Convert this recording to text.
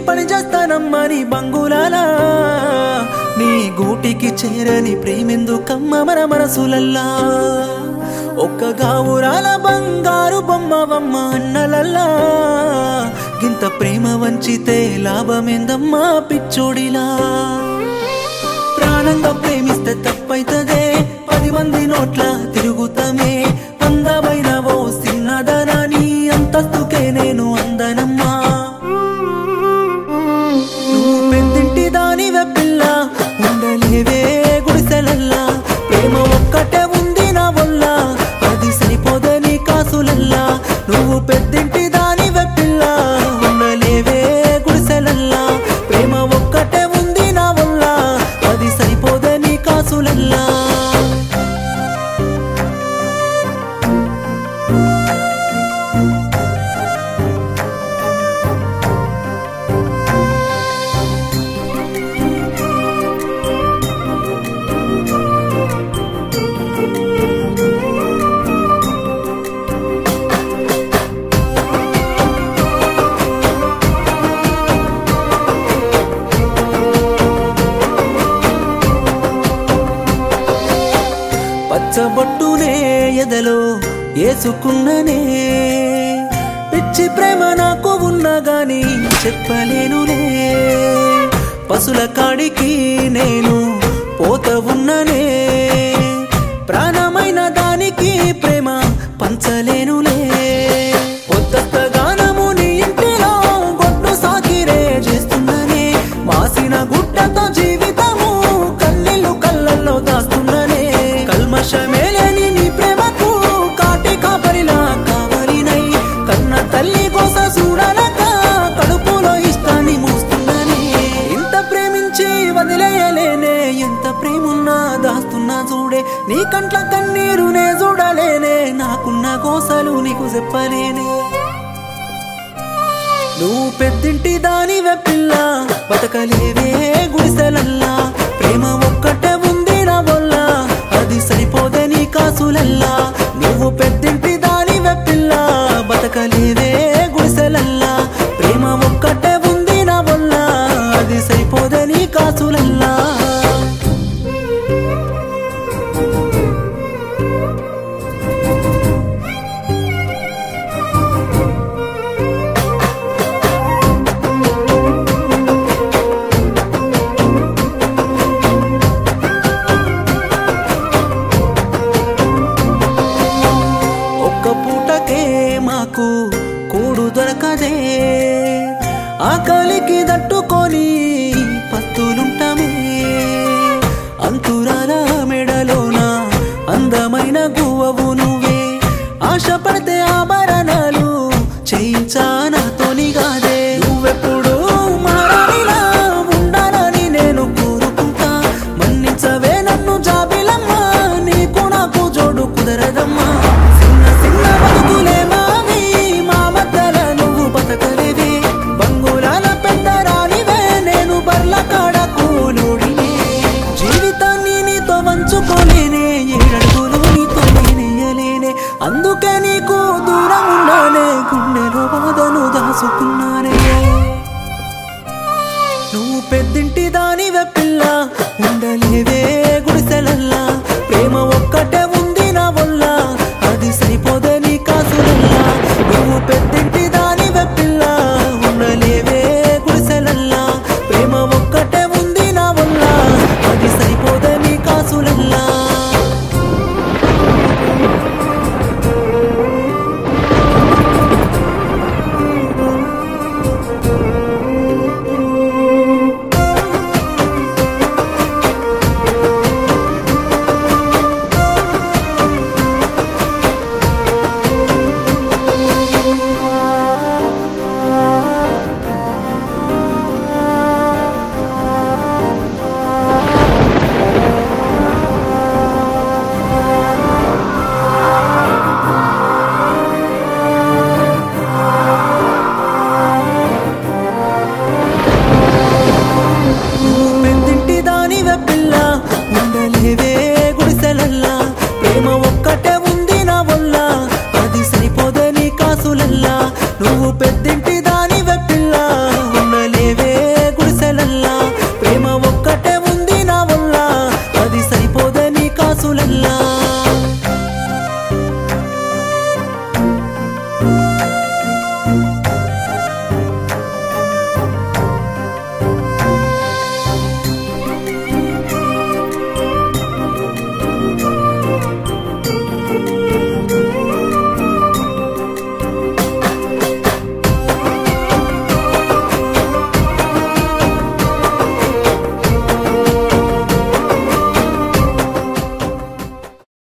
పని చేస్తానమ్మా నీ బంగులాలా నీ గూటికి చేరని ప్రేమెందుకమ్మ మన మనసులల్లా ఒక్క గావురాల బంగారు బొమ్మవమ్మ అన్నలల్లా గింత ప్రేమ వంచితే లాభమేందమ్మా పిచ్చోడిలా ప్రాణంగా ప్రేమిస్తే తప్పైతదే పది మంది నోట్ల తిరుగుతామే అందమైన ఓ సిన్నదనాని అంతస్తుకే నేను అందనమ్మా నువ్వు పెద్దింటి దానివే పిల్ల ఉండలేవే గుడిసెలల్లా ప్రేమ ఒక్కటే ఉంది నా వల్ల అది సరిపోదే నీ కాసులల్లా నువ్వు పెద్దింటి దానివే పిల్ల ఉండలేవే గుడిసెలల్లా ప్రేమ ఒక్కటే ఉంది నా వల్ల అది సరిపోదే నీ కాసులల్లా పచ్చబొట్టునే ఎదలో ఏసుకున్ననే పిచ్చి ప్రేమ నాకు ఉన్నా గాని చెప్పలేనులే పసుల కాడికి నేను పోత ఉన్ననే ప్రాణమైన దానికి ప్రేమ పంచలేనులే కొత్త గానము నీ ఇంటిలో గొడ్డు సాకిరే చేస్తున్ననే మాసిన గుడ్డతో జీవితము కన్నీళ్ళు కళ్ళల్లో దాస్తున్ననే కల్మషమే లేని నీ ప్రేమకు కాటి కాపరిలా కావలినై కన్న తల్లి కోస చూడలక కడుపులో ఇష్టాన్ని మూస్తున్ననే ఇంత ప్రేమించి వదిలేయలేనే ఎంత ప్రేమున్నా దాస్తున్నా చూడే నీ కంట్ల కన్నీరునే చూడలేనే నాకున్న కోసలు నీకు చెప్పలేనే నువ్వు పెద్దింటి దానివే పిల్ల బతకలేవే గుడిసెలల్లా ప్రేమ ఒక్కటే ఉంది నా వల్ల అది సరిపోదే నీ కాసులల్లా నువ్వు పెద్దింటి దానివే పిల్ల బతకలేవే గుడిసెలల్లా ప్రేమ ఒక్కటే ఉంది నా వల్ల అది సరిపోదే నీ కాసులల్లా ఒక్క పూటకే మాకు కూడు దొరకదే ఆకలికి దట్టుకొని పత్తులుంటామే అంతురాల మెడలోన అందమైన గువ్వవు నువ్వే ఆశపడితే ఆభరణాలు చేయించానాతోని కాదే నువ్వెప్పుడు మారాలిలా ఉండాలని నేను కోరుకుంటా మన్నించవే నన్ను జాబిలమ్మా నీకు నాకు జోడు కుదరదమ్మా చిన్న చిన్న బతుకులే మావి మా మధ్యల నువ్వు బతకలేవే బంగుళాల పెద్ద రానివే నేను బర్ల కాడ కూలోడినే జీవితాన్ని నీతో వంచుకోలేనే ఏడడుగులు నీతో నేనేయలేనే అందుకే నీకు దూరం ఉన్నానే గుండెలో బాధను దాచుకున్నానే నువ్వు పెద్దింటి దానివే పిల్ల ఉండలేవే